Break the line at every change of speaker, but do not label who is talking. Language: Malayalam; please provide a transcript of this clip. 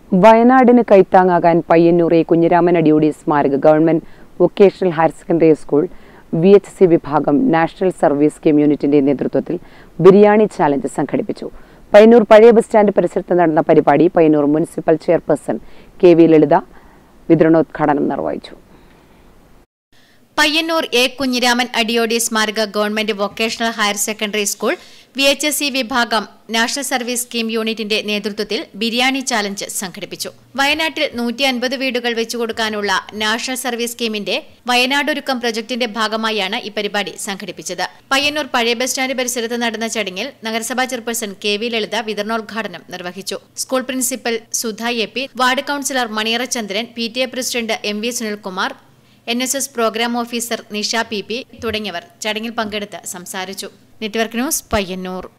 വയനാടിന് കൈത്താങ്ങാകാൻ പയ്യന്നൂർ എ കുഞ്ഞിരാമൻ അടിയോടി സ്മാരക government vocational higher secondary school V H C വിഭാഗം നാഷണൽ സർവീസ് സ്കീം യൂണിറ്റിന്റെ നേതൃത്വത്തിൽ ബിരിയാണി ചാലഞ്ച് സംഘടിപ്പിച്ചു പയ്യന്നൂർ പഴയ ബസ് സ്റ്റാൻഡ് പരിസരത്ത് നടന്ന പരിപാടി Payyanur municipal chairperson K V Lalitha വിതരണോദ്ഘാടനം നിർവഹിച്ചു
പയ്യന്നൂർ എ കുഞ്ഞിരാമൻ അടിയോടി സ്മാരക government vocational higher secondary school V H S C വിഭാഗം നാഷണൽ സർവീസ് സ്കീം യൂണിറ്റിന്റെ നേതൃത്വത്തിൽ ബിരിയാണി ചാലഞ്ച് സംഘടിപ്പിച്ചു വയനാട്ടിൽ നൂറ്റി അൻപത് വീടുകൾ വെച്ചുകൊടുക്കാനുള്ള നാഷണൽ സർവീസ് സ്കീമിന്റെ വയനാടൊരുക്കം പ്രൊജക്ടിന്റെ ഭാഗമായാണ് ഈ പരിപാടി സംഘടിപ്പിച്ചത് പയ്യന്നൂർ പഴയ ബസ് സ്റ്റാൻഡ് പരിസരത്ത് നടന്ന ചടങ്ങിൽ നഗരസഭാ ചെയർപേഴ്സൺ കെ വി ലളിത വിതരണോദ്ഘാടനം നിർവഹിച്ചു school principal Sudha A P ward councillor Maniyara Chandran P T A president M V Sunilkumar N S S programme officer Nisha P P തുടങ്ങിയവർ ചടങ്ങിൽ പങ്കെടുത്ത് സംസാരിച്ചു നെറ്റ്വർക്ക് ന്യൂസ് പയ്യന്നൂർ